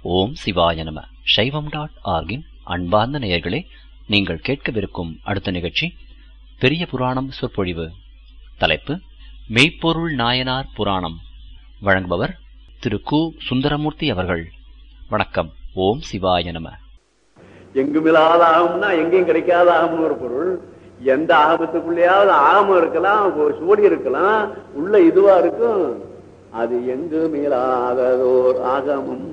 ஓம் சிவாய நம சைவம் டாட் ஆர்கின் அன்பார்ந்த நேயர்களே நீங்கள் கேட்கவிருக்கும் அடுத்த நிகழ்ச்சி பெரிய புராணம் சொற்பொழிவு தலைப்பு மெய்ப்பொருள் நாயனார் புராணம் வழங்குபவர் திரு கு சுந்தரமூர்த்தி அவர்கள் வணக்கம் ஓம் சிவாய நம எங்குமில்லாத ஆகம்னா எங்கேயும் கிடைக்காத ஆகம்னு ஒரு பொருள் எந்த ஆகமத்துக்குள்ளேயாவது ஆகமம் இருக்கலாம் ஒரு சுவடி இருக்கலாம் உள்ள இதுவா இருக்கும் அது எங்கு மேலாததோர் ஆகமம்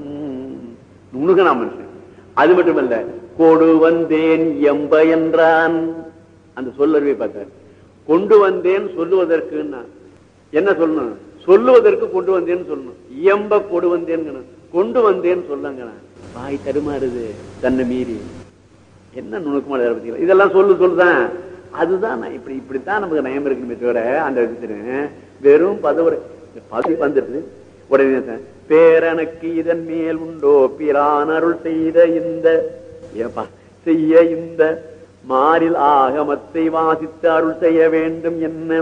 நுணுகனா மனுஷன் அது மட்டுமல்ல கொடு வந்தேன் எம்ப என்றான் அந்த சொல்லறிவை பார்த்தார் கொண்டு வந்தேன் சொல்லுவதற்குன்னா என்ன சொல்லணும் சொல்லுவதற்கு கொண்டு வந்தேன்னு சொல்லணும் இயம்ப கொடு வந்தேன்னு கொண்டு வந்தேன்னு சொல்லுங்க வாய் தடுமாறுது தன்னை மீறி என்ன நுணுக்கமான பத்தி இதெல்லாம் சொல்லு சொல்லுதான் அதுதான் நான் இப்படி இப்படித்தான் நமக்கு நயம் இருக்குமே தவிர அந்த விதத்துல வெறும் பதவுரை பதி வந்துடுது உடனே தான், பேரனுக்கு இதன் மேல் உண்டோ பிரான் அருள் செய்த இந்த ஏப்பா செய்ய இந்த மாறில் ஆகமத்தை வாசித்து அருள் செய்ய வேண்டும் என்ன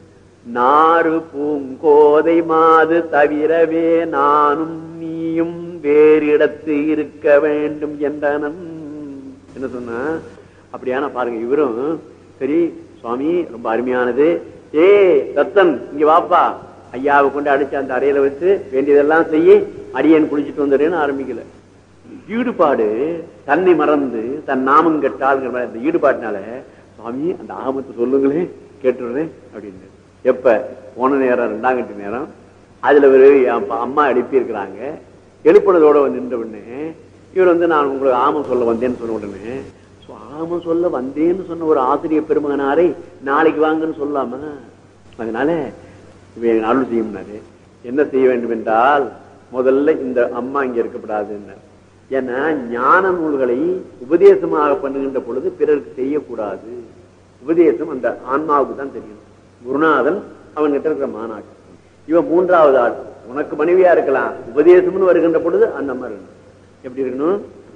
நாறு பூங்கோதை மாது தவிரவே நானும் நீயும் வேறிடத்து இருக்க வேண்டும் என்றனன் என்ன சொன்னா அப்படியான பாருங்க இவரும் சரி சுவாமி ரொம்ப அருமையானது ஏ தத்தன் இங்க வாப்பா ஐயாவை கொண்டு அடிச்சு அந்த அறையில வச்சு வேண்டியதெல்லாம் செய்ய அடியன் குளிச்சுட்டு வந்துடுறேன்னு ஆரம்பிக்கல ஈடுபாடு தன்னை மறந்து தன் நாமம் கெட்டாளுங்கிற மாதிரி அந்த ஈடுபாட்டினால சுவாமி அந்த ஆகமத்தை சொல்லுங்களேன் கேட்டுடுறேன் அப்படின்னு எப்ப போன நேரம் ரெண்டாம் கட்டி நேரம் அதுல ஒரு அப்ப அம்மா எழுப்பி இருக்கிறாங்க எழுப்பினதோட வந்து நின்ற உடனே இவர் வந்து நான் உங்களுக்கு ஆமம் சொல்ல வந்தேன்னு சொன்ன உடனே "சோ, ஆமம் சொல்ல வந்தேன்னு சொன்ன ஒரு ஆசிரியர் பெருமகனாரை நாளைக்கு வாங்கன்னு சொல்லாம அதனால இவன் அருள் செய்யும்னாரு என்ன செய்ய வேண்டும் என்றால் முதல்ல இந்த அம்மா இங்க இருக்கப்படாதுன்னார் ஏன்னா ஞான நூல்களை உபதேசமாக பண்ணுகின்ற பொழுது பிறருக்கு செய்யக்கூடாது உபதேசம் அந்த ஆன்மாவுக்கு தான் தெரியும் குருநாதன் அவன் கிட்ட இருக்கிற மாநாட்டு இவன் மூன்றாவது ஆள் உனக்கு மனைவியா இருக்கலாம் உபதேசம்னு வருகின்ற பொழுது அந்த மாதிரி இருக்கணும். எப்படி இருக்கணும்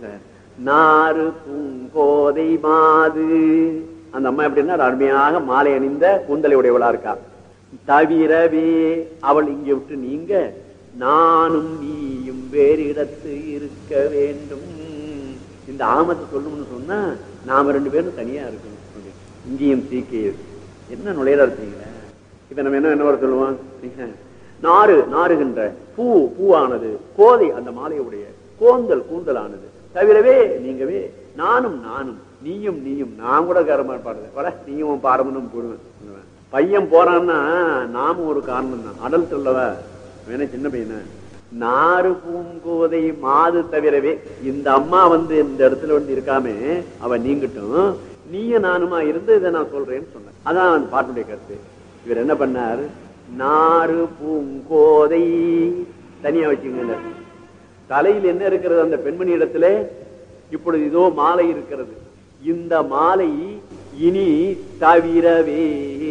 நாறு பூங்கோதை மாது அந்த அம்மா எப்படின்னா அருமையாக மாலை அணிந்த கூந்தலை உடையவளா இருக்கா தவிரவே அவள் இங்கே விட்டு நீங்க நானும் நீயும் வேறு இடத்து இருக்க வேண்டும் இந்த ஆமத்தை சொல்லணும்னு சொன்னா நாம ரெண்டு பேரும் தனியா இருக்கணும் அப்படின்னு. இங்கேயும் சீக்கிய என்ன நுழையிற இருக்கீங்களே இப்ப நம்ம என்ன என்ன வர சொல்லுவோம் நீங்க, நாறு நாறுகின்ற பூ பூவானது கோதை அந்த மாலையுடைய கோந்தல் கூந்தலானது தவிரவே நீங்கவே நானும் நானும் நீயும் நீயும் நான் கூட காரமா பாடுறேன் வட நீயும் உன் பாரமனும் போடுவேன் சொல்லுவேன். பையன் போறான்னா நாம ஒரு காரணம் தான் அடல் சொல்லவ வேணா சின்ன பையன நாறு பூங்கோதை மாது தவிரவே இந்த அம்மா வந்து இந்த இடத்துல வந்து இருக்காம அவ நீங்கட்டும் நீயும் நானுமா இருந்து இதை நான் சொல்றேன்னு சொன்னேன் அதான் அந்த பாட்டுடைய கருத்து இவர் என்ன பண்ணார் நாறு பூங்கோதை தனியா வச்சுங்க தலையில் என்ன இருக்கிறது அந்த பெண்மணி இடத்துல இப்பொழுது இதோ மாலை இருக்கிறது இந்த மாலை இனி தவிரவே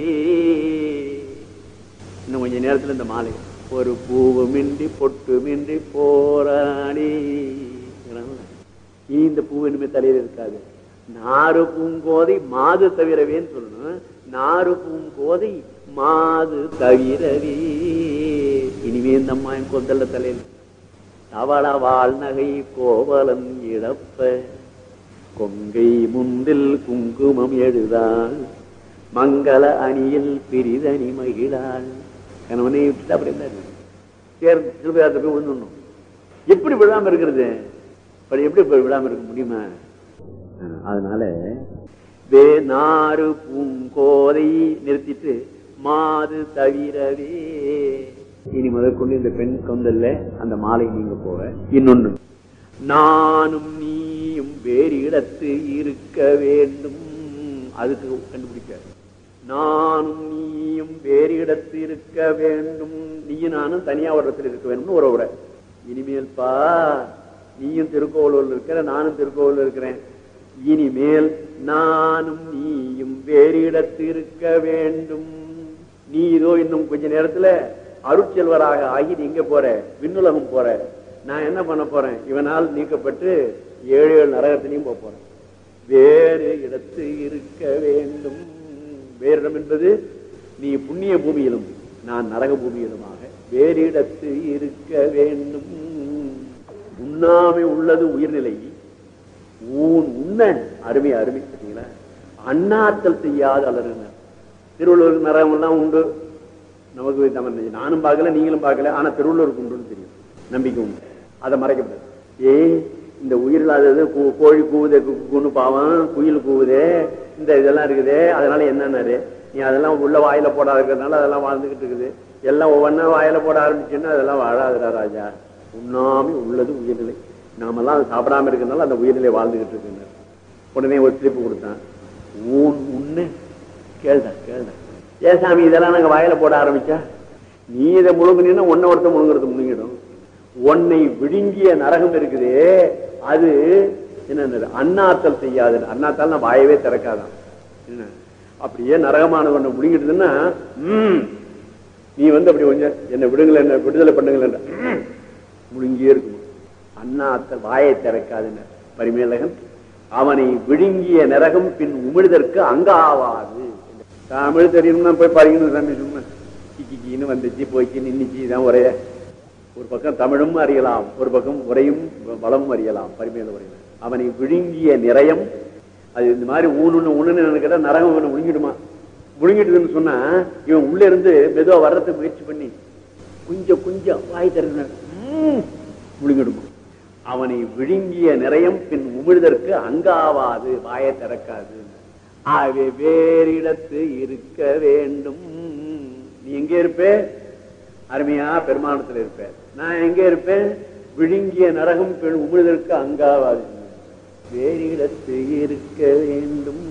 இன்னும் கொஞ்ச நேரத்துல இந்த மாலை ஒரு பூவுமின்றி பொட்டுமின்றி போராடி இனி இந்த பூ இனிமே தலையில இருக்காது நாறு பூங்கோதை மாது தவிரவேன்னு சொல்லணும் நாறு பூங்கோதை மாது தவிரவே இனிமே இந்த அம்மா என் கொந்தல்ல தலையில தவள வாழ்நகை கோவலன் இழப்ப கொங்கை முந்தில் குங்குமம் எழுதாள் மங்கள அணியில் பிரிதனி மகிழாள் கணவனை விட்டுட்டு அப்படி இருந்தாரு சேர்ந்து சிறுபாயத்தை போய் விழுந்துடணும் எப்படி விழாம இருக்கிறது அப்படி எப்படி இப்ப விழாம இருக்க முடியுமா அஹ் அதனால வே நாறு பூங்கோதை நிறுத்திட்டு மாது தவிரவே இனி முதற்கொண்டு இந்த பெண் கொந்தல்ல அந்த மாலை நீங்க போக இன்னொன்னு நானும் நீயும் வேறு இடத்து இருக்க வேண்டும் அதுக்கு கண்டுபிடிக்க நானும் நீயும் வேறு இடத்து இருக்க வேண்டும் நீயும் நானும் தனியா ஒரு இடத்துல இருக்க வேண்டும்னு ஒரு உரை இனிமேல் பா நீயும் திருக்கோவிலூர்ல இருக்கிற நானும் திருக்கோவிலூர் இருக்கிறேன் இனிமேல் நானும் நீயும் வேறு இடத்து இருக்க வேண்டும் நீ இதோ இன்னும் கொஞ்ச நேரத்துல அருட்செல்வராக ஆகி நீ எங்க போற விண்ணுலகம் போற நான் என்ன பண்ண போறேன் இவனால் நீக்கப்பட்டு ஏழு ஏழு நரகத்திலையும் போக போறேன் வேறு இடத்து இருக்க வேண்டும் வேறு இடம் என்பது நீ புண்ணிய பூமியிலும் நான் நரக பூமியிலுமாக வேறு இடத்து இருக்க வேண்டும் உண்ணாமை உள்ளது உயிர்நிலை ஊன் உண்ண அருமை அருமை பார்த்தீங்களா அண்ணாத்தல் செய்யாத அலறுனர் திருவள்ளுவருக்கு நரகம் எல்லாம் உண்டு நமக்கு நம்ம நானும் பார்க்கல நீங்களும் பார்க்கல ஆனா திருவள்ளுவருக்கு உண்டுன்னு தெரியும் நம்பிக்கை உண்டு அதை மறைக்கப்படாது ஏ இந்த உயிரில்லாதது கூ- கோழி கூவுதே குன்னு பாவம் குயில் கூவுதே இந்த இதெல்லாம் இருக்குதே அதனால என்னன்னாரு நீ அதெல்லாம் உள்ள வாயில போடாத இருக்கிறதுனால அதெல்லாம் வாழ்ந்துகிட்டு இருக்குது எல்லாம் ஒவ்வொன்றா வாயில போட ஆரம்பிச்சுன்னா அதெல்லாம் வாழாதுடா ராஜா உண்ணாமி உள்ளது உயிர்நிலை நாமெல்லாம் அதை சாப்பிடாம இருக்கிறதுனால அந்த உயிர்நிலை வாழ்ந்துகிட்டு இருக்குங்க உடனே ஒரு திருப்பு கொடுத்தான் ஊன் உண்ணு கேள்டா கேள்டா ஏன் சாமி இதெல்லாம் நாங்க வாயில போட ஆரம்பிச்சா நீ இதை முழுங்கினா ஒன்ன ஒருத்த முழுங்குறது முழுங்கிடும் உன்னை விழுங்கிய நரகம் இருக்குதே அது என்ன அண்ணாத்தல் செய்யாது அண்ணாத்தால் நான் வாயவே திறக்காதான் என்ன அப்படியே நரகமான ஒண்ணு முழுங்கிடுதுன்னா ம் நீ வந்து அப்படி கொஞ்சம் என்ன விடுங்கள என்ன விடுதலை பண்ணுங்கள முழுங்கியே இருக்கும் அண்ணாத்தல் வாயை திறக்காதுன்னு பரிமேலகன் அவனை விழுங்கிய நரகம் பின் உமிழ்தற்கு அங்காவாது தமிழ் தெரியும்னா போய் பாருங்கன்னு சாமி சும்மா கிக்கின்னு வந்துச்சு போய்க்கு நின்னுச்சு இதான் உரைய ஒரு பக்கம் தமிழும் அறியலாம் ஒரு பக்கம் உரையும் வளமும் அறியலாம் பரிமையில உரையில அவனை விழுங்கிய நிறையம் அது இந்த மாதிரி ஊனுன்னு ஊனுன்னு கேட்டா நரகம் இவனை முழுங்கிடுமா முழுங்கிட்டுதுன்னு சொன்னா இவன் உள்ள இருந்து மெதுவா வர்றதுக்கு முயற்சி பண்ணி கொஞ்சம் கொஞ்சம் வாய் திறந்த முழுங்கிடுமா அவனை விழுங்கிய நிறையம் பின் உமிழ்தற்கு அங்காவாது வாயை திறக்காது ஆகவே வேறு இடத்து இருக்க வேண்டும் நீ எங்கே இருப்பே அருமையா பெருமானத்தில் இருப்ப நான் எங்க இருப்பேன் விழுங்கிய நரகம் பெண் உமிழ்தற்கு அங்காவாது வேறு இடத்து இருக்க வேண்டும்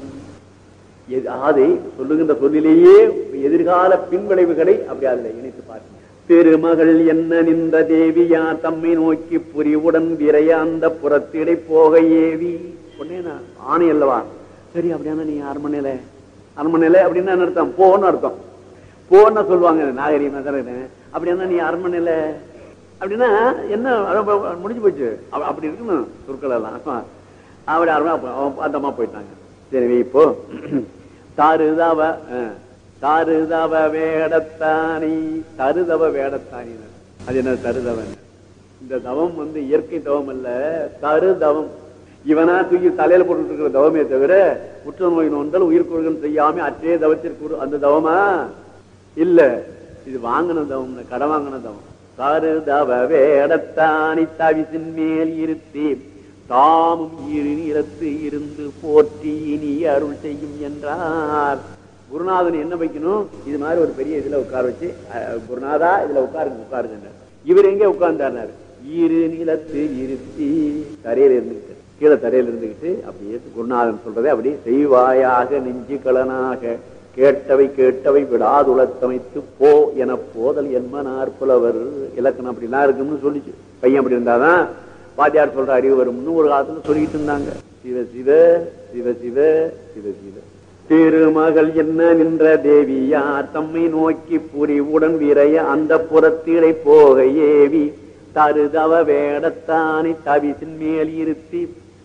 எது- அதை சொல்லுகின்ற சொல்லிலேயே எதிர்கால பின்விளைவுகளை அப்படி அதில் இணைத்து பார்க்க திருமகள் என்ன நின்ற தேவியா தம்மை நோக்கி புரிவுடன் விரைய அந்த புறத்திடை போக ஏவி உடனே நான் ஆணை அல்லவா சரி அப்படியானா நீ அரண்மனையில அரண்மனையில அப்படின்னா என்ன அர்த்தம் போன்னு அர்த்தம் போன்னு சொல்லுவாங்க நாகரிகமா தானே அப்படின்னா நீ அரண்மனையில அப்படின்னா என்ன அவ்வளவு முடிஞ்சு போச்சு அப்ப- அப்படி இருக்கணும் சொற்கள் எல்லாம் அப்படி அரண்மனை அப்ப- அந்த அம்மா போயிட்டாங்க சரி இப்போ தாருதவ அஹ், தாருதவ வேடத்தானி தருதவ வேடத்தானி அது என்ன தருதவன் இந்த தவம் வந்து இயற்கை தவம் அல்ல தரு தவம் இவனா தூக்கி தலையில போட்டுட்டு இருக்கிற தவமே தவிர உற்ற நோய் நோந்தல் உயிர்கொள்கள் செய்யாம அற்றே தவத்திற்கு ஒரு- அந்த தவமா இல்ல இது வாங்கின தவம் கடன் வாங்கின தவம் தரு தவ வேடத்தானி தவிசின் மேல் இருத்தி தாமும் இரு நிலத்து இருந்து போற்றி இனி அருள் செய்யும் என்றார் குருநாதன் என்ன வைக்கணும் இது மாதிரி ஒரு பெரிய இதுல உட்கார வச்சு அஹ், குருநாதா இதுல உட்காருங்க உட்காருங்க இவர் எங்க உட்கார்ந்தார் இரு நிலத்து இருத்தி தரையில இருந்துகிட்டு கீழே தரையில இருந்துகிட்டு அப்படியே குருநாதன் சொல்றதை அப்படியே செய்வாயாக நெஞ்சு கலனாக கேட்டவை கேட்டவை விடாதுளத்தமைத்து போ என போதல் என்மனார் புலவர் இலக்கணம் அப்படிலாம் இருக்கும்னு சொல்லிச்சு பையன் அப்படி இருந்தாதான் வாத்தியார் சொல்ற அறிவு வரும்னு ஒரு காலத்துல சொல்லிட்டு இருந்தாங்க சிவ சிவ சிவ சிவ சிவ சிவ திருமகள் என்ன நின்ற தேவியார் தம்மை நோக்கி புரிவுடன் விரைய அந்த புறத்திடை போக ஏவி தருதவ வேடத்தானை தவிசின் மேல் இருத்தி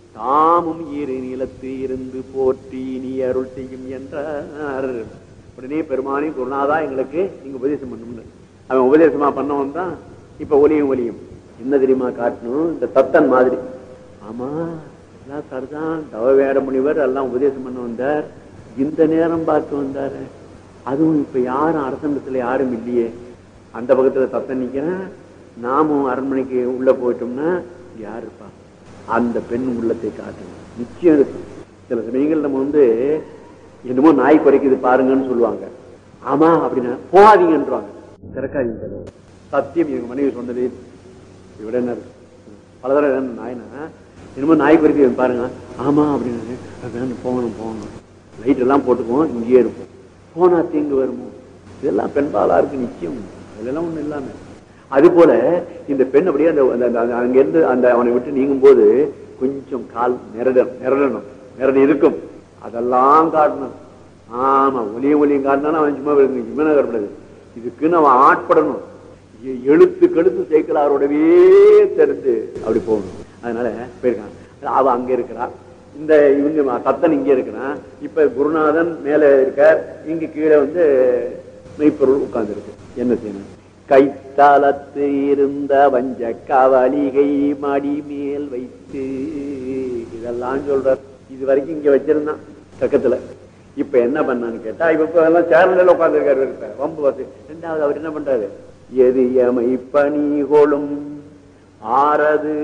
தாமும் இரு நிலத்து இருந்து போற்றி நீ அருள் செய்யும் என்றார் உடனே பெருமானி குருநாதா எங்களுக்கு நீங்க உபதேசம் பண்ணணும் அவன் உபதேசமா பண்ணவன் தான் இப்ப ஒலியும் ஒலியும் என்ன தெரியுமா காட்டணும் இந்த தத்தன் மாதிரி ஆமா எல்லாம் சரிதான் தவ வேட முனிவர் எல்லாம் உபதேசம் பண்ண வந்தார் இந்த நேரம் பார்த்து வந்தாரு அதுவும் இப்ப யாரும் அரசாங்கத்துல யாரும் இல்லையே அந்த பக்கத்துல தத்தன் நிக்கிறேன் நாமும் அரண்மனைக்கு உள்ள போயிட்டோம்னா இங்க யார் இருப்பா அந்த பெண் உள்ளத்தை காட்டணும் நிச்சயம் இருக்கு சில சமயங்கள் நம்ம வந்து என்னமோ நாய் குறைக்குது பாருங்கன்னு சொல்லுவாங்க ஆமா அப்படின்னா போகாதீங்கன்றாங்க திறக்காதீங்க சத்தியம் எங்க மனைவி சொன்னது இவிட என்ன இருக்கு பல தடவை என்ன நாய்னா என்னமோ நாய் குறைக்குது பாருங்க ஆமா அப்படின்னு வேணும் போகணும் போகணும் லைட் எல்லாம் போட்டுக்குவோம் இங்கேயே இருப்போம் போனா தீங்கு வருமோ இதெல்லாம் பெண்பாலா இருக்கு நிச்சயம் அதெல்லாம் ஒண்ணும் இல்லாம அது போல இந்த பெண் அப்படியே அந்த அந்த- அந்த- அங்க இருந்து அந்த அவனை விட்டு நீங்கும் போது கொஞ்சம் கால் நிரடம் நிரடணும் நிரடி இருக்கும் அதெல்லாம் காட்டணும் ஆமா ஒலியும் ஒலியும் காட்டினாலும் அவன் சும்மா இருக்கு, சும்மா காட்டக்கூடாது இதுக்குன்னு அவன் ஆட்படணும் எ- எழுத்து கெழுத்து சேர்க்கலாரோடவே தெரிந்து அப்படி போகணும் அதனால போயிருக்கான் அவ அங்க இருக்கிறா இந்த இவங்க சத்தன் இங்க இருக்கிறான் இப்ப குருநாதன் மேல இருக்கார் இங்க கீழே வந்து மெய்ப்பொருள் உட்கார்ந்து இருக்கு என்ன செய்யணும் கைத்தலத்து இருந்த வஞ்ச கவலிகை மடி மேல் வைத்து இதெல்லாம் சொல்ற இது வரைக்கும் இங்க வச்சிருந்தான் பக்கத்துல இப்ப என்ன பண்ணான்னு கேட்டா இப்ப இப்ப எல்லாம் சேர்ல உட்கார்ந்து இருக்க வம்பு வந்து ரெண்டாவது அவர் என்ன பண்றாரு எரியமை பணி கொளும் ஆறது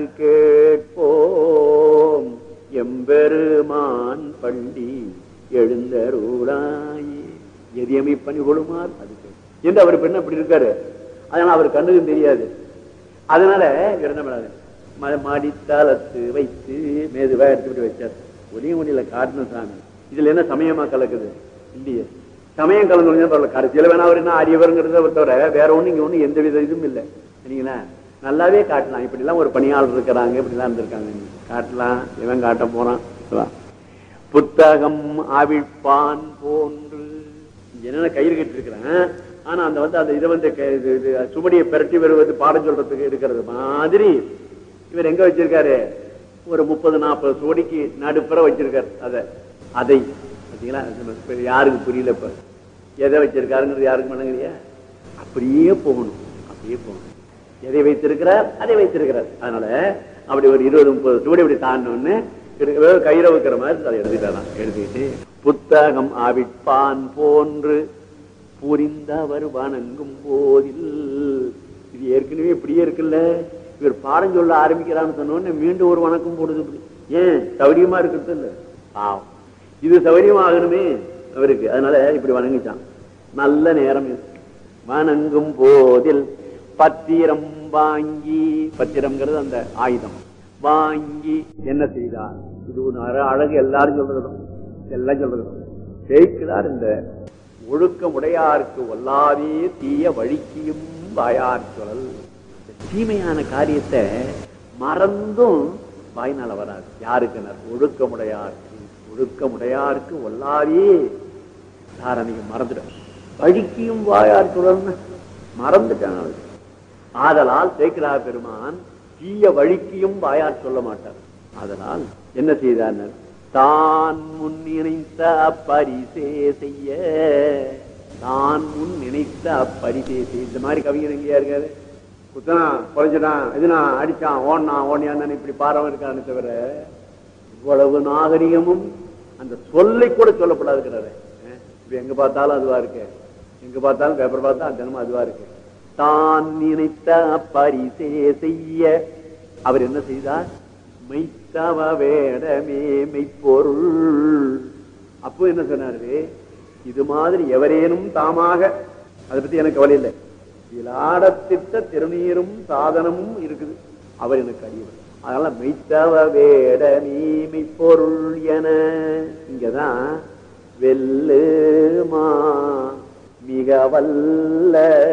கேட்போம் எம்பெருமான் பண்டி எழுந்தருளாயே எரியமை பணி கொள்ளுமார் அது கேட்கும். என்று அவர் பெண்ண அப்படி இருக்காரு அதனால அவர் கண்ணுக்கும் தெரியாது அதனால இவர் என்ன பண்ணாரு ம- மாடித்தாளத்து வைத்து மேதுவா எடுத்துக்கிட்டு வச்சார் ஒளிய ஒளியில காட்டணும் சாமி இதுல என்ன சமயமா கலக்குது இல்லையே சமயம் கலந்து பரவாயில்ல கடைசியில வேணா அவர் என்ன அரியவருங்கிறத தவிர வேற ஒண்ணு இங்க ஒண்ணு எந்த வித இதுவும் இல்லை சரிங்களா நல்லாவே காட்டலாம் இப்படி எல்லாம் ஒரு பணியாளர் இருக்கிறாங்க இப்படி எல்லாம் இருந்திருக்காங்க காட்டலாம் இவன் காட்ட போறான் சொல்லலாம். புத்தகம் அவிழ்ப்பான் போன்று என்னென்ன கயிறு கட்டிருக்கிறேன் ஆனா அந்த வந்து அந்த இதை வந்து க- இது- இது சுவடியை பெரட்டி வருவது பாடம் சொல்றதுக்கு இருக்கிறது மாதிரி இவர் எங்க வச்சிருக்காரு ஒரு முப்பது நாற்பது சுவடிக்கு நடுப்புற வச்சிருக்காரு அத அதை பாத்தீங்களா அது இப்ப யாருக்கு புரியல இப்ப எதை வச்சிருக்காருங்கிறது யாருக்கு மனங்கறியா அப்படியே போகணும் அப்படியே போகணும் எதை வைத்திருக்கிறார் அதை வைத்திருக்கிறார் அதனால அப்படி ஒரு இருபது முப்பது சுவடி அப்படி தாண்டோன்னு கயிற வைக்கிற மாதிரி அதை எழுதிட்டாராம் எழுதிட்டு புத்தகம் ஆவிப்பான் போன்று புரிந்தவர் வணங்கும் போதில் இது ஏற்கனவே இப்படியே இருக்குல்ல இவர் பாடம் சொல்ல ஆரம்பிக்கிறான்னு சொன்னோடனே மீண்டும் ஒரு வணக்கம் போடுது இப்படி ஏன் சௌரியமா இருக்கிறது இல்ல பாவம் இது சௌரியமாகணுமே அவருக்கு அதனால இப்படி வணங்கிச்சான் நல்ல நேரம் இது. வணங்கும் போதில் பத்திரம் வாங்கி பத்திரம்ங்கிறது அந்த ஆயுதம் வாங்கி என்ன செய்தார் இது ஒரு அழ- அழகு எல்லாரும் சொல்றதும் எல்லாம் சொல்றதும் ஜெயிக்கிறார் இந்த ஒழுக்கமுடையாருக்கு ஒல்லாதே தீய வழிக்கியும் வாயார் சொல்லல் இந்த தீமையான காரியத்தை மறந்தும் வாய்னால வராது யாருக்குனர் ஒழுக்கமுடையாருக்கு ஒழுக்கமுடையாருக்கு ஒல்லாதே யார் அன்னைக்கு மறந்துடும் வழிக்கியும் வாயார் சொல்லல்னு மறந்துட்டான் அவரு. ஆதலால் சேக்கிரா பெருமான் தீய வழிக்கியும் வாயார் சொல்ல மாட்டார் அதனால் என்ன செய்தார் தான் முன் நினைத்த அப்பரிசே செய்ய தான் முன் நினைத்த அப்பரிசே செய்ய இந்த மாதிரி கவிஞர் எங்கேயா இருக்காரு குத்தனா குறைஞ்சிட்டான் இதுனா அடிச்சான் ஓடினான் ஓடியான்னு இப்படி பாரம் இருக்கான்னு தவிர இவ்வளவு நாகரிகமும் அந்த சொல்லை கூட சொல்லப்படாது இருக்கிறாரு இப்ப எங்க பார்த்தாலும் அதுவா இருக்கு எங்க பார்த்தாலும் பேப்பர் பார்த்தா தினமும் அதுவா இருக்கு தான் நினைத்த பரிசே செய்ய அவர் என்ன செய்தார் மெய்த்தவ வேடமே மெய்ப்பொருள் அப்போ என்ன சொன்னாரு இது மாதிரி எவரேனும் தாமாக அதை பத்தி எனக்கு கவலை இல்லை இலாடத்திட்ட திருநீரும் சாதனமும் இருக்குது அவர் எனக்கு அறியவர் அதனால மெய்த்தவ வேடமே மெய்ப்பொருள் என இங்கதான் வெல்லுமா மிக வல்ல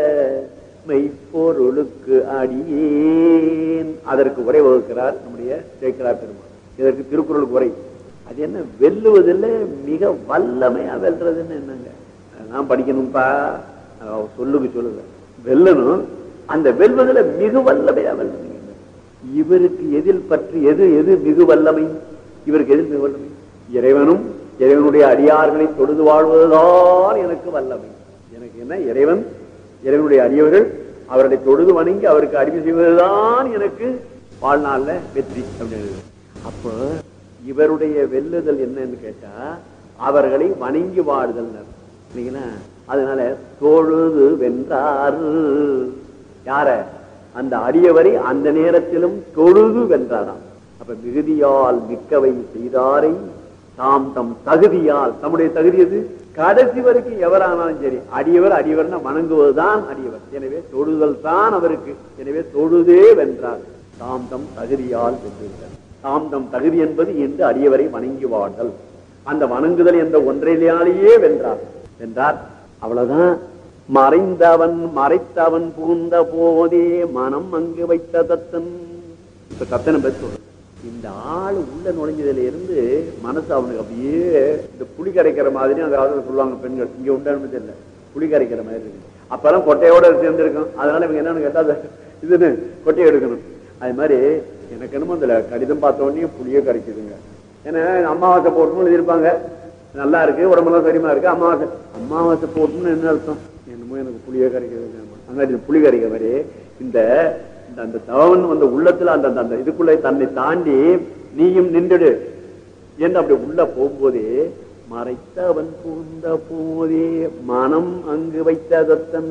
மெய்ப்பொருளுக்கு அடியேன் அதற்கு உரை வகுக்கிறார் நம்முடைய சேக்கரா பெருமாள் இதற்கு திருக்குறளுக்கு உரை அது என்ன வெல்லுவதில் மிக வல்லமையா வெல்றதுன்னு என்னங்க நான் படிக்கணும்பா அவ சொல்லுக்கு சொல்லுங்க வெல்லணும் அந்த வெல்வதில் மிக வல்லமையா வெல்லுங்க இவருக்கு எதில் பற்றி எது எது மிகு வல்லமை இவருக்கு எதில் மிகு வல்லமை இறைவனும் இறைவனுடைய அடியார்களை தொழுது வாழ்வதுதான் எனக்கு வல்லமை எனக்கு என்ன இறைவன் இறைவனுடைய அடியவர்கள் அவர்களை தொழுது வணங்கி அவருக்கு அடிமை செய்வதுதான் எனக்கு வாழ்நாள்ல வெற்றி அப்படின்னு அப்போ இவருடைய வெல்லுதல் என்னன்னு கேட்டா அவர்களை வணங்கி வாழ்தல் இல்லைங்களா அதனால தொழுது வென்றார் யார அந்த அடியவரை அந்த நேரத்திலும் தொழுது வென்றாராம் அப்ப மிகுதியால் மிக்கவை செய்தாரை தாம் தம் தகுதியால் தம்முடைய தகுதி எது கடைசி வரைக்கும் எவரானாலும் சரி அடியவர் அடியவர்னா வணங்குவதுதான் அடியவர் எனவே தொழுதல் தான் அவருக்கு எனவே தொழுதே வென்றார் தாம் தம் தகுதியால் வென்றுகிறார் தாம் தம் தகுதி என்பது என்று அடியவரை வணங்கி வாழ்தல் அந்த வணங்குதல் என்ற ஒன்றிலேயே வென்றார் வென்றார் அவ்வளவுதான் மறைந்தவன் மறைத்தவன் புகுந்த போதே மனம் அங்கு வைத்த தத்தன் இப்ப தத்தனை பற்றி சொல்றேன் இந்த ஆள் உள்ள நுழைஞ்சதுல இருந்து மனசு அவனுக்கு அப்படியே இந்த புளி கரைக்கிற மாதிரி அந்த காலத்துல சொல்லுவாங்க பெண்கள் இங்க உண்டானது தெரியல புளி கரைக்கிற மாதிரி இருக்கு அப்பெல்லாம் கொட்டையோட சேர்ந்திருக்கும் அதனால இவங்க என்னன்னு கேட்டா அது இதுன்னு கொட்டையை எடுக்கணும் அது மாதிரி எனக்கு என்னமோ அந்த கடிதம் பார்த்த உடனே புளியே கரைக்குதுங்க ஏன்னா அமாவாசை போட்டணும்னு எழுதியிருப்பாங்க நல்லா இருக்கு உடம்பெல்லாம் சரிமா இருக்கு அமாவாசை அமாவாசை போட்டணும்னு என்ன அர்த்தம் என்னமோ எனக்கு புளிய கரைக்கிறது அந்த புளி கரைக்கிற மாதிரி இந்த இந்த- அந்த தவன் அந்த உள்ளத்துல அந்த அந்த- அந்த இதுக்குள்ள தன்னை தாண்டி நீயும் நின்றுடு என்று அப்படி உள்ள போகும்போதே மறைத்தவன் பூந்த போதே மனம் அங்கு வைத்ததத்தன்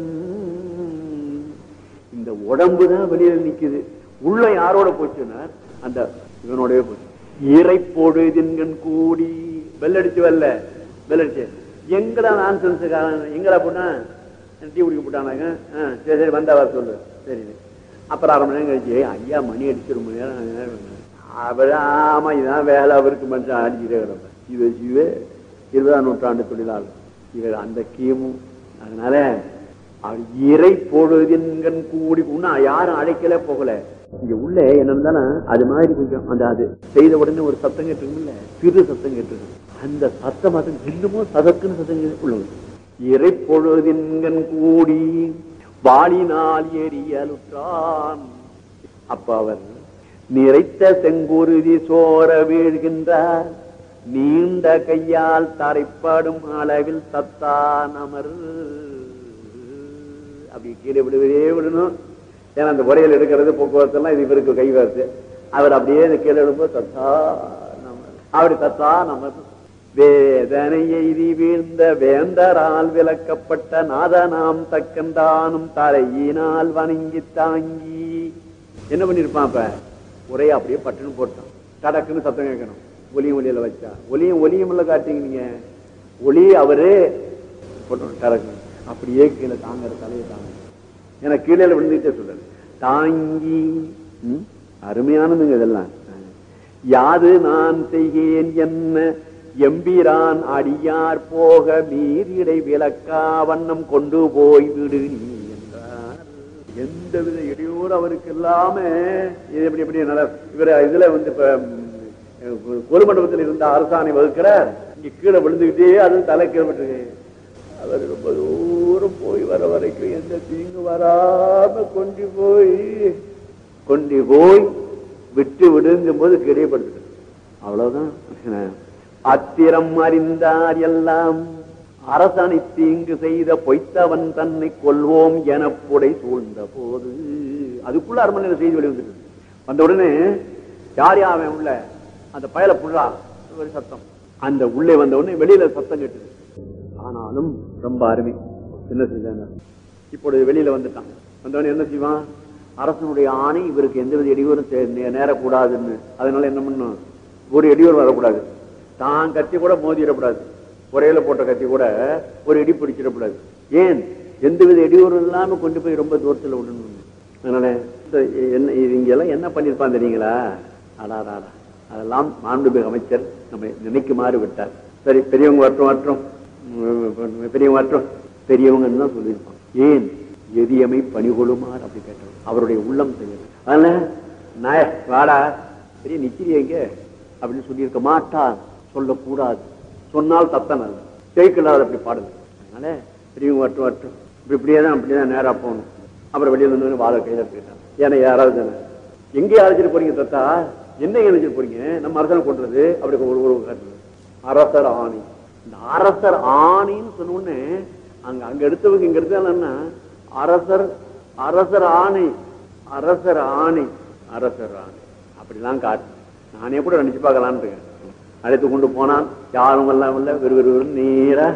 இந்த உடம்பு தான் வெளியில நிக்குது உள்ள யாரோட போச்சுன்னா அந்த இவனோடவே போச்சு இறை பொழுதின்கண் கூடி வெள்ளடிச்சு வரல வெள்ளடிச்சு எங்கடா நான் சென்சுக்காரன் எங்கடா போனா டீ குடிக்க போட்டானாங்க ஆ, சரி சரி வந்தா வர சொல்லு சரி அப்புறம் அரை மணி நேரம் கழிச்சு ஐயா மணி அடிச்சு ஒரு மணி நேரம் அஞ்சு நேரம் வேணும். அவர் ஆமா இதான் வேலை அவருக்கு மனுஷன் அடிச்சுட்டே கிடப்பேன் இது சிவே இருபதாம் நூற்றாண்டு தொழிலாளர் இவர் அந்த கீமும் அதனால அவர் இறை பொழுதின்கண் கூடி இன்னும் யாரும் அழைக்கல போகல இங்க உள்ள என்ன இருந்தாலும் அது மாதிரி கொஞ்சம் அந்த அது செய்த உடனே ஒரு சத்தம் கேட்டுருக்குல்ல சிறு சத்தம் கேட்டுருக்கு அந்த சத்தம் அது இன்னமும் சதக்குன்னு சத்தம் கேட்டு உள்ளது இறை பொழுதின்கண் கூடி வாளினால் எரியலுற்றான் அப்ப அவர் நிறைத்த செங்குருதி சோர வீழ்கின்றார் நீண்ட கையால் தரைப்படும் அளவில் சத்தான் அமர் அப்படி கீழே விடுவதே விடணும் ஏன்னா அந்த உரையில் எடுக்கிறது போக்குவரத்து எல்லாம் இது இவருக்கு கை வருது அவர் அப்படியே இந்த கீழே எழுப்ப தத்தா நமர் அப்படி தத்தா நமர் வேதனை எய்தி வீழ்ந்த வேந்தரால் விலக்கப்பட்ட நாதனாம் தக்கந்தானும் தரையினால் வணங்கி தாங்கி என்ன பண்ணிருப்பான் அப்ப உரைய அப்படியே பட்டுன்னு போட்டான் கடக்குன்னு சத்தம் கேட்கணும் ஒலியும் ஒலியில வச்சா ஒலியும் ஒலியும் இல்ல காட்டீங்க நீங்க ஒலி அவரு போட்டோம் கடக்கு அப்படியே கீழே தாங்குற தலையை தாங்க ஏன்னா கீழே விழுந்துட்டே சொல்லல தாங்கி ம், அருமையானதுங்க இதெல்லாம் யாது நான் செய்கேன் என்ன எம்பிரான் அடியார் போக மீறிடை விளக்கா வண்ணம் கொண்டு போய் விடு நீ என்றார் எந்தவித இடையூறு அவருக்கு இல்லாம இது எப்படி எப்படி நட இவர் இதுல வந்து இப்ப ம், கொலுமண்டபத்தில் இருந்த அரசாணை வகுக்கிறார் இங்க கீழே விழுந்துகிட்டே அது தலை கீழ்பட்டு அவர் ரொம்ப தூரம் போய் வர வரைக்கும் எந்த தீங்கு வராம கொண்டு போய் கொண்டு போய் விட்டு விடுங்கும் போது கிடையப்படுத்து அவ்வளவுதான் அத்திரம் அறிந்தார் எல்லாம் அரசனை தீங்கு செய்த பொய்த்தவன் தன்னை கொல்வோம் என புடை சூழ்ந்த போது அதுக்குள்ள அரண்மனையில செய்தி வெளி வந்துட்டு வந்த உடனே யார் யாவன் உள்ள அந்த பயல புள்ளா ஒரு சத்தம் அந்த உள்ளே வந்த உடனே வெளியில சத்தம் கேட்டது ஆனாலும் ரொம்ப அருமை என்ன செஞ்சாங்க இப்பொழுது வெளியில வந்துட்டான் வந்தவன என்ன செய்வான் அரசனுடைய ஆணை இவருக்கு எந்தவித இடையூறும் தே- நே- நேரக்கூடாதுன்னு அதனால என்ன பண்ணும் ஒரு இடையூறு வரக்கூடாது தான் கத்தி கூட மோதிடக்கூடாது ஒரேல போட்ட கத்தி கூட ஒரு இடி பிடிச்சிடக்கூடாது ஏன் எந்தவித இடையூறும் இல்லாம கொண்டு போய் ரொம்ப தூரத்துல விடணும் அதனால இந்த என்ன இது இங்கெல்லாம் என்ன பண்ணிருப்பான் தெரியுங்களா அடாடாடா அதெல்லாம் மாண்புமிகு அமைச்சர் நம்ம நினைக்குமாறு விட்டார் சரி பெரியவங்க வரட்டும் வரட்டும் உம், பெரியவங்க வரட்டும் பெரியவங்கன்னு தான் சொல்லியிருப்பான் ஏன் எதியமை பணிகொள்ளுமாறு அப்படி கேட்டவர் அவருடைய உள்ளம் செய்யறது அதனால நாய வாடா பெரிய நிச்சிரி எங்க அப்படின்னு சொல்லியிருக்க மாட்டார் சொல்லக்கூடாது சொன்னால் தத்தம் அல்ல ஜெயிக்கலாது அப்படி பாடுது அதனால பெரியவங்க வரட்டும் வரட்டும் இப்படி இப்படியே தான் அப்படியே தான் நேரா போகணும் அப்புறம் வெளியில இருந்து வாழை கையில போயிட்டான் ஏன்னா யாராவது தானே எங்கே அழைச்சிட்டு போறீங்க தத்தா என்ன அழைச்சிட்டு போறீங்க நம்ம அரசனை கொண்டுறது அப்படி ஒரு ஒரு காட்டுறது அரசர் ஆணி இந்த அரசர் ஆணின்னு சொன்ன உடனே அங்க அங்க எடுத்தவங்க இங்க எடுத்தாங்கன்னா அரசர் அரசர் ஆணை அரசர் ஆணை அரசர் ஆணை அப்படிலாம் காட்டு நானே கூட நினைச்சு பார்க்கலான்னு இருக்கேன் அழைத்து கொண்டு போனான் யாரும் எல்லாம் இல்ல வெறு வெறு நேரா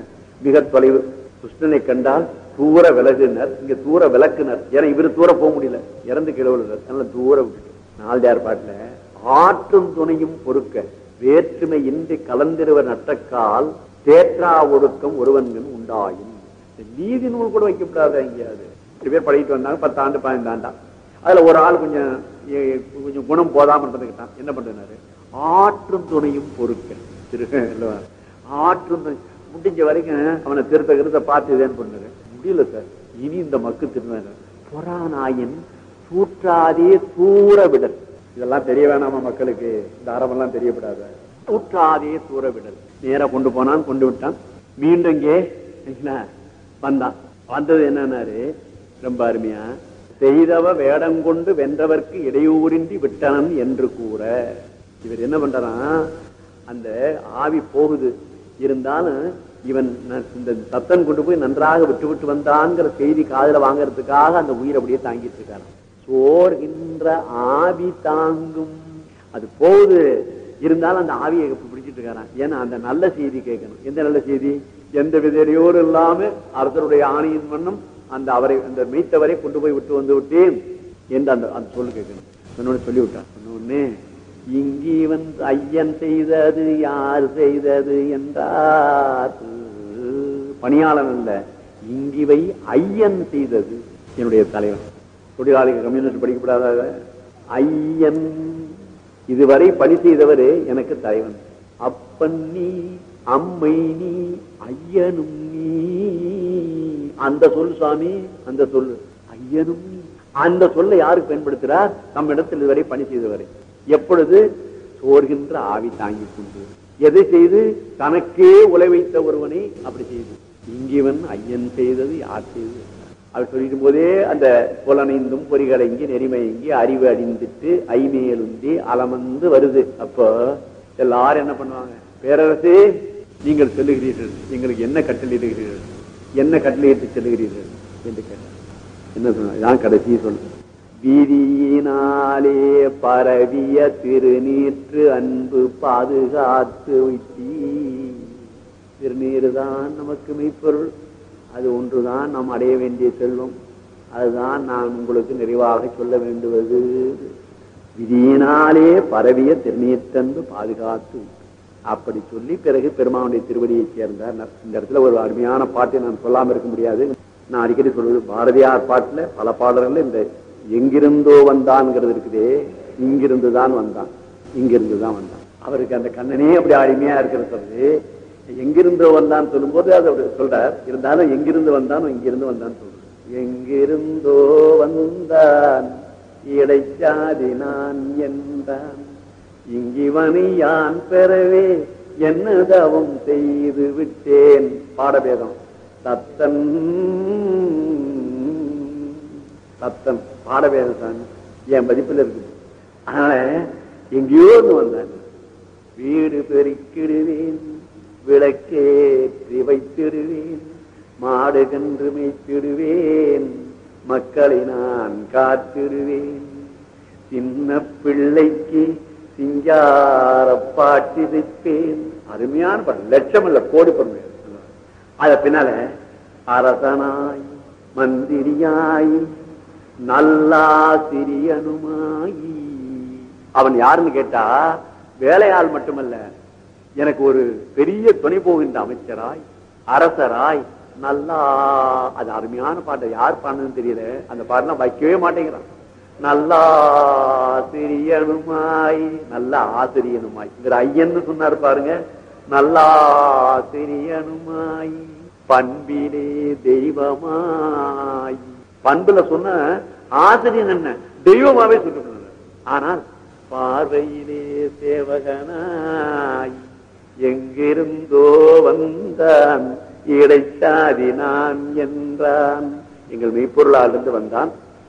மிக தொலைவு கிருஷ்ணனை கண்டால் தூர விலகுனர் இங்க தூர விளக்குனர் ஏன்னா இவரு தூர போக முடியல இறந்து கிழவுனர் அதனால தூர விட்டுட்டு நாலு பாட்டுல ஆற்றும் துணையும் பொறுக்க வேற்றுமை இன்றி கலந்திருவர் நட்டக்கால் தேற்றா ஒடுக்கம் ஒருவன்கள் உண்டாயும் இந்த நீதி நூல் கூட வைக்கப்படாத எங்கேயாவது ரெண்டு பேர் பழகிட்டு வந்தாங்க பத்து ஆண்டு பதினைந்து ஆண்டா அதுல ஒரு ஆள் கொஞ்சம் எ- கொஞ்சம் குணம் போதாம இருந்துக்கிட்டான் என்ன பண்றாரு ஆற்றும் துணையும் பொறுக்க திரு இல்லவா? ஆற்றும் துணை முடிஞ்ச வரைக்கும் அவனை திருத்த கிருத்த பார்த்து இதேன்னு பண்ணாரு முடியல சார் இனி இந்த மக்கு திருந்தாங்க பொறானாயின் சூற்றாதே தூர விடல் இதெல்லாம் தெரிய வேணாமா மக்களுக்கு இந்த அறமெல்லாம் தெரியப்படாத சூற்றாதே தூர விடல் நேரா கொண்டு போனான் கொண்டு விட்டான் மீண்டும் இங்கே என்ன, வந்தான் வந்தது என்னன்னாரு ரொம்ப அருமையா செய்தவ வேடம் கொண்டு வென்றவர்க்கு இடையூறின்றி விட்டனன் என்று கூற இவர் என்ன பண்றாராம் அந்த ஆவி போகுது இருந்தாலும் இவன் ந- இந்த தத்தன் கொண்டு போய் நன்றாக விட்டு விட்டு வந்தான்ங்கிற செய்தி காதுல வாங்குறதுக்காக அந்த உயிர் அப்படியே தாங்கிட்டு இருக்காரு சோர்கின்ற ஆவி தாங்கும் அது போகுது இருந்தாலும் அந்த ஆவியை பிடிச்சிட்டு இருக்காராம் ஏன்னா அந்த நல்ல செய்தி கேட்கணும் எந்த நல்ல செய்தி எந்த விதையோடு இல்லாம அரசருடைய ஆணையின் வண்ணம் அந்த அவரை அந்த மீத்தவரை கொண்டு போய் விட்டு வந்து விட்டேன் என்று அந்த அந்த சொல்லு கேட்கணும் சொன்னோட சொல்லி விட்டான் சொன்ன உடனே இங்கீவன் ஐயன் செய்தது யார் செய்தது என்றார் பணியாளன் அல்ல இங்கிவை ஐயன் செய்தது என்னுடைய தலைவன் தொழிலாளிகள் கம்யூனிஸ்ட் படிக்கப்படாத ஐயன் இதுவரை பணி செய்தவர் எனக்கு தலைவன் அப்பன் நீ அம்மை நீ ஐயனும் நீ அந்த சொல் சாமி அந்த சொல் ஐயனும் நீ அந்த சொல்லை யாருக்கு பயன்படுத்துறார் நம்ம இடத்தில் இதுவரை பணி செய்தவரை எப்பொழுது சோர்கின்ற ஆவி தாங்கிக் கொண்டு எதை செய்து தனக்கே உலை வைத்த ஒருவனை அப்படி செய்து இங்கிவன் ஐயன் செய்தது யார் செய்தது அவர் சொல்லிடும் போதே அந்த புலனைந்தும் பொறிகளங்கி நெறிமயங்கி அறிவு அடிந்துட்டு ஐமேலுந்தி அலமந்து வருது அப்போ எல்லாரும் என்ன பண்ணுவாங்க பேரரசே நீங்கள் சொல்லுகிறீர்கள் எங்களுக்கு என்ன கட்டளையிடுகிறீர்கள் என்ன கட்டளையிட்டு செல்லுகிறீர்கள் என்று கேட்டார் என்ன சொன்ன இதான் கடைசி சொல்லு வீதியினாலே பரவிய திருநீற்று அன்பு பாதுகாத்து வைத்தீ திருநீர் தான் நமக்கு மெய்ப்பொருள் அது ஒன்றுதான் நாம் அடைய வேண்டிய செல்வம் அதுதான் நான் உங்களுக்கு நிறைவாக சொல்ல வேண்டுவது விதியினாலே பரவிய திருநீற்றன்பு பாதுகாத்து வைத்தீ. அப்படி சொல்லி பிறகு பெருமானுடைய திருவடியை சேர்ந்தார் நான் இந்த இடத்துல ஒரு அருமையான பாட்டை நான் சொல்லாம இருக்க முடியாது நான் அடிக்கடி சொல்வது பாரதியார் பாட்டுல பல பாடல்கள் இந்த எங்கிருந்தோ வந்தான்ங்கிறது இருக்குதே இங்கிருந்து தான் வந்தான் இங்கிருந்து தான் வந்தான் அவருக்கு அந்த கண்ணனே அப்படி அருமையா இருக்கிறது சொல்றது எங்கிருந்தோ வந்தான் சொல்லும்போது அதை அவர் சொல்றார் இருந்தாலும் எங்கிருந்து வந்தான் இங்கிருந்து வந்தான் சொல்றார் எங்கிருந்தோ வந்தான் இடைச்சாதி நான் என்றான் இங்கிவனை யான் பெறவே என்ன தவம் செய்து விட்டேன் பாடபேதம் தத்தன் தத்தன் பாடபேதம் தான் என் மதிப்பில் இருக்குது அதனால எங்கேயோ இருந்து வந்தான் வீடு பெருக்கிடுவேன் விளக்கேற்றி வைத்திடுவேன் மாடு கன்று மேய்த்திடுவேன் மக்களை நான் காத்திடுவேன் சின்ன பிள்ளைக்கு சிங்கார பாட்டி வைப்பேன் அருமையான பாட்டு லட்சம் இல்ல கோடி பொறுமை அத பின்னால அரசனாய் மந்திரியாய் நல்லாசிரியனுமாயி அவன் யாருன்னு கேட்டா வேலையாள் மட்டுமல்ல எனக்கு ஒரு பெரிய துணை போகின்ற அமைச்சராய் அரசராய் நல்லா அது அருமையான பாட்டை யார் பாடுனதுன்னு தெரியல அந்த பாடலாம் வைக்கவே மாட்டேங்கிறான் நல்லா ஆசிரியனுமாய் நல்ல ஆசிரியனுமாய் இவர் ஐயன்னு சொன்னார் பாருங்க நல்லா ஆசிரியனுமாய் பண்பிலே தெய்வமாய் பண்புல சொன்ன ஆசிரியன் என்ன தெய்வமாவே சொல்லிட்டு ஆனால் பார்வையிலே சேவகனாய் எங்கிருந்தோ வந்தான் இடைச்சாதி நான் என்றான் எங்கள் மெய்ப்பொருளாலிருந்து வந்தான்